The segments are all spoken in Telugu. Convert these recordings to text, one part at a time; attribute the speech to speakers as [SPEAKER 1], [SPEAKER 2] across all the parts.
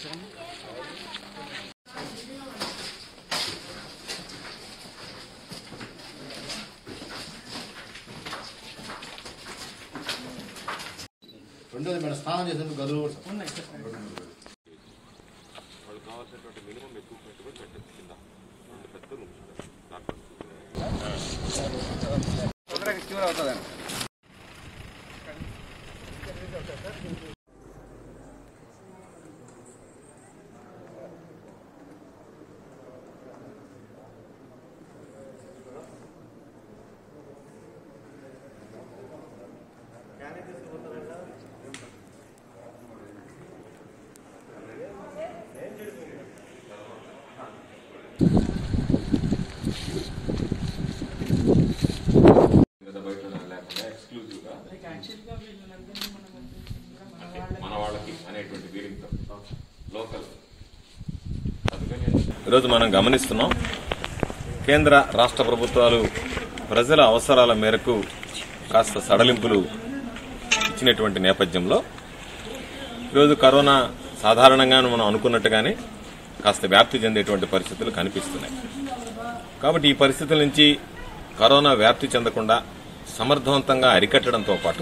[SPEAKER 1] రెండోది మేడం స్నానం చేసేందుకు గదులు కూడా సార్.
[SPEAKER 2] వాళ్ళు కావాల్సినటువంటి మినిమం ఎక్విప్మెంట్ కూడా పెట్టచ్చు కింద రెండు పెద్ద రూమ్స్
[SPEAKER 3] తొందరగా క్యూర్ అవుతుందండి
[SPEAKER 2] లేదా బయట లేకుండా ఎక్స్క్లూజివ్గా అంటే మన వాళ్ళకి అనేటువంటి ఫీలింగ్తో లోకల్ అందుకని ఈరోజు మనం గమనిస్తున్నాం కేంద్ర రాష్ట్ర ప్రభుత్వాలు ప్రజల అవసరాల మేరకు కాస్త సడలింపులు ఇచ్చినటువంటి నేపథ్యంలో ఈరోజు కరోనా సాధారణంగా మనం అనుకున్నట్టుగానే కాస్త వ్యాప్తి చెందేటువంటి పరిస్థితులు కనిపిస్తున్నాయి కాబట్టి ఈ పరిస్థితుల నుంచి కరోనా వ్యాప్తి చెందకుండా సమర్థవంతంగా అరికట్టడంతో పాటు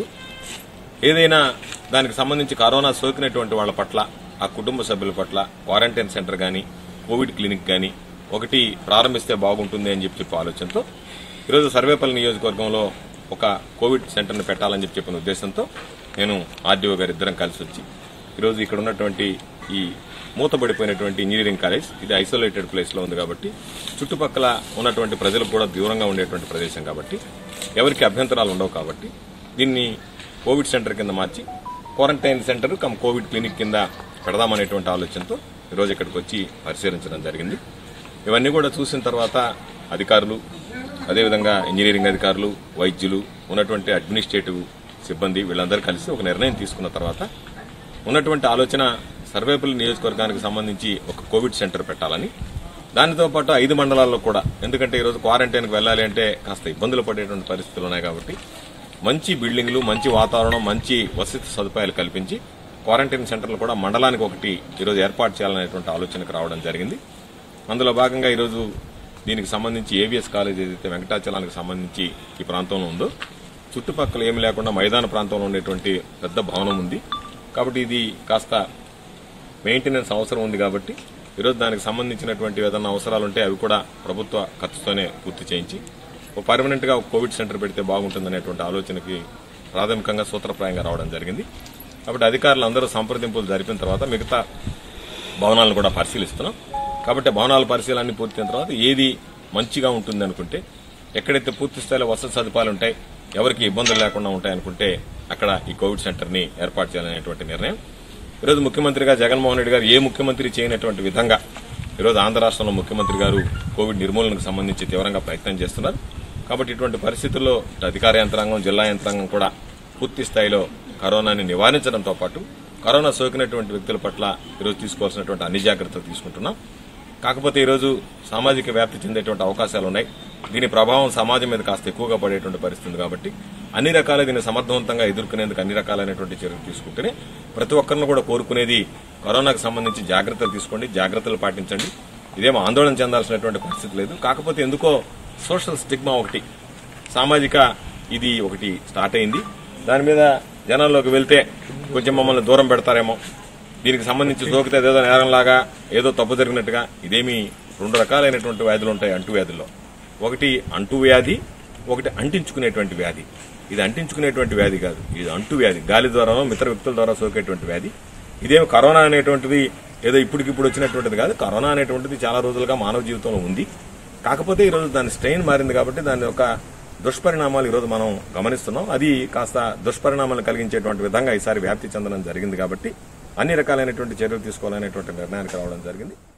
[SPEAKER 2] ఏదైనా దానికి సంబంధించి కరోనా సోకినటువంటి వాళ్ళ పట్ల ఆ కుటుంబ సభ్యుల పట్ల క్వారంటైన్ సెంటర్ కానీ కోవిడ్ క్లినిక్ కానీ ఒకటి ప్రారంభిస్తే బాగుంటుంది అని చెప్పి చెప్పే ఆలోచనతో ఈరోజు సర్వేపల్లి నియోజకవర్గంలో ఒక కోవిడ్ సెంటర్ని పెట్టాలని చెప్పి చెప్పిన ఉద్దేశంతో నేను ఆర్డీఓ గారు ఇద్దరం కలిసి వచ్చి ఈరోజు ఇక్కడ ఉన్నటువంటి ఈ మూతపడిపోయినటువంటి ఇంజనీరింగ్ కాలేజ్ ఇది ఐసోలేటెడ్ ప్లేస్లో ఉంది కాబట్టి చుట్టుపక్కల ఉన్నటువంటి ప్రజలకు కూడా దూరంగా ఉండేటువంటి ప్రదేశం కాబట్టి ఎవరికి అభ్యంతరాలు ఉండవు కాబట్టి దీన్ని కోవిడ్ సెంటర్ కింద మార్చి quarantine centre cum covid clinic కింద పెడదామనేటువంటి ఆలోచనతో ఈరోజు ఇక్కడికి వచ్చి పరిశీలించడం జరిగింది ఇవన్నీ కూడా చూసిన తర్వాత అధికారులు అదేవిధంగా ఇంజనీరింగ్ అధికారులు వైద్యులు ఉన్నటువంటి అడ్మినిస్ట్రేటివ్ సిబ్బంది వీళ్ళందరూ కలిసి ఒక నిర్ణయం తీసుకున్న తర్వాత ఉన్నటువంటి ఆలోచన సర్వేపల్లి నియోజకవర్గానికి సంబంధించి ఒక కోవిడ్ సెంటర్ పెట్టాలని దానితో పాటు ఐదు మండలాల్లో కూడా ఎందుకంటే ఈరోజు క్వారంటైన్కి వెళ్ళాలి అంటే కాస్త ఇబ్బందులు పడేటువంటి పరిస్థితులు ఉన్నాయి కాబట్టి మంచి బిల్డింగ్లు మంచి వాతావరణం మంచి వసతి సదుపాయాలు కల్పించి క్వారంటైన్ సెంటర్లు కూడా మండలానికి ఒకటి ఈరోజు ఏర్పాటు చేయాలనేటువంటి ఆలోచనకు రావడం జరిగింది అందులో భాగంగా ఈరోజు దీనికి సంబంధించి ఏవిఎస్ కాలేజ్ ఏదైతే వెంకటాచలానికి సంబంధించి ఈ ప్రాంతంలో ఉందో చుట్టుపక్కల ఏమి లేకుండా మైదాన ప్రాంతంలో ఉండేటువంటి పెద్ద భవనం ఉంది కాబట్టి ఇది కాస్త మెయింటెనెన్స్ అవసరం ఉంది కాబట్టి ఈరోజు దానికి సంబంధించినటువంటి ఏదైనా అవసరాలు ఉంటే అవి కూడా ప్రభుత్వ ఖర్చుతోనే పూర్తి చేయించి ఒక పర్మనెంట్ గా ఒక కోవిడ్ సెంటర్ పెడితే బాగుంటుందనేటువంటి ఆలోచనకి ప్రాథమికంగా సూత్రప్రాయంగా రావడం జరిగింది కాబట్టి అధికారులు అందరూ సంప్రదింపులు జరిపిన తర్వాత మిగతా భవనాలను కూడా పరిశీలిస్తున్నాం కాబట్టి భవనాల పరిశీలన పూర్తయిన తర్వాత ఏది మంచిగా ఉంటుంది అనుకుంటే ఎక్కడైతే పూర్తి స్థాయిలో వసతి సదుపాయాలు ఉంటాయి ఎవరికి ఇబ్బందులు లేకుండా ఉంటాయి అనుకుంటే అక్కడ ఈ కోవిడ్ సెంటర్ ని ఏర్పాటు చేయాలనేటువంటి నిర్ణయం ఈరోజు ముఖ్యమంత్రిగా జగన్మోహన్ రెడ్డి గారు ఏ ముఖ్యమంత్రి చేయనటువంటి విధంగా ఈరోజు ఆంధ్ర రాష్ట్రంలో ముఖ్యమంత్రి గారు కోవిడ్ నిర్మూలనకు సంబంధించి తీవ్రంగా ప్రయత్నం చేస్తున్నారు కాబట్టి ఇటువంటి పరిస్థితుల్లో ఇటు అధికార యంత్రాంగం జిల్లా యంత్రాంగం కూడా పూర్తి స్థాయిలో కరోనాని నివారించడంతో పాటు కరోనా సోకినటువంటి వ్యక్తుల పట్ల ఈరోజు తీసుకోవాల్సినటువంటి అన్ని జాగ్రత్తలు తీసుకుంటున్నాం కాకపోతే ఈరోజు సామాజిక వ్యాప్తి చెందేటువంటి అవకాశాలు ఉన్నాయి దీని ప్రభావం సమాజం మీద కాస్త ఎక్కువగా పడేటువంటి పరిస్థితి ఉంది కాబట్టి అన్ని రకాల దీన్ని సమర్థవంతంగా ఎదుర్కొనేందుకు అన్ని రకాలైనటువంటి చర్యలు తీసుకుంటేనే ప్రతి ఒక్కరిని కూడా కోరుకునేది కరోనాకు సంబంధించి జాగ్రత్తలు తీసుకోండి జాగ్రత్తలు పాటించండి ఇదేమో ఆందోళన చెందాల్సినటువంటి పరిస్థితి లేదు కాకపోతే ఎందుకో సోషల్ స్టిగ్మా ఒకటి సామాజిక ఇది ఒకటి స్టార్ట్ అయింది దాని మీద జనాల్లోకి వెళ్తే కొంచెం మమ్మల్ని దూరం పెడతారేమో దీనికి సంబంధించి సోకితే ఏదో నేరంలాగా ఏదో తప్పు జరిగినట్టుగా ఇదేమి రెండు రకాలైనటువంటి వ్యాధులు ఉంటాయి అంటు వ్యాధుల్లో ఒకటి అంటు వ్యాధి ఒకటి అంటించుకునేటువంటి వ్యాధి ఇది అంటించుకునేటువంటి వ్యాధి కాదు ఇది అంటు వ్యాధి గాలి ద్వారానో మిత్ర వ్యక్తుల ద్వారా సోకేటువంటి వ్యాధి ఇదేమి కరోనా అనేటువంటిది ఏదో ఇప్పటికిప్పుడు వచ్చినటువంటిది కాదు కరోనా అనేటువంటిది చాలా రోజులుగా మానవ జీవితంలో ఉంది కాకపోతే ఈరోజు దాని స్ట్రెయిన్ మారింది కాబట్టి దాని యొక్క దుష్పరిణామాలు ఈరోజు మనం గమనిస్తున్నాం అది కాస్త దుష్పరిణామాలు కలిగించేటువంటి విధంగా ఈసారి వ్యాప్తి చెందడం జరిగింది కాబట్టి అన్ని రకాలైనటువంటి చర్యలు తీసుకోవాలనేటువంటి నిర్ణయానికి రావడం జరిగింది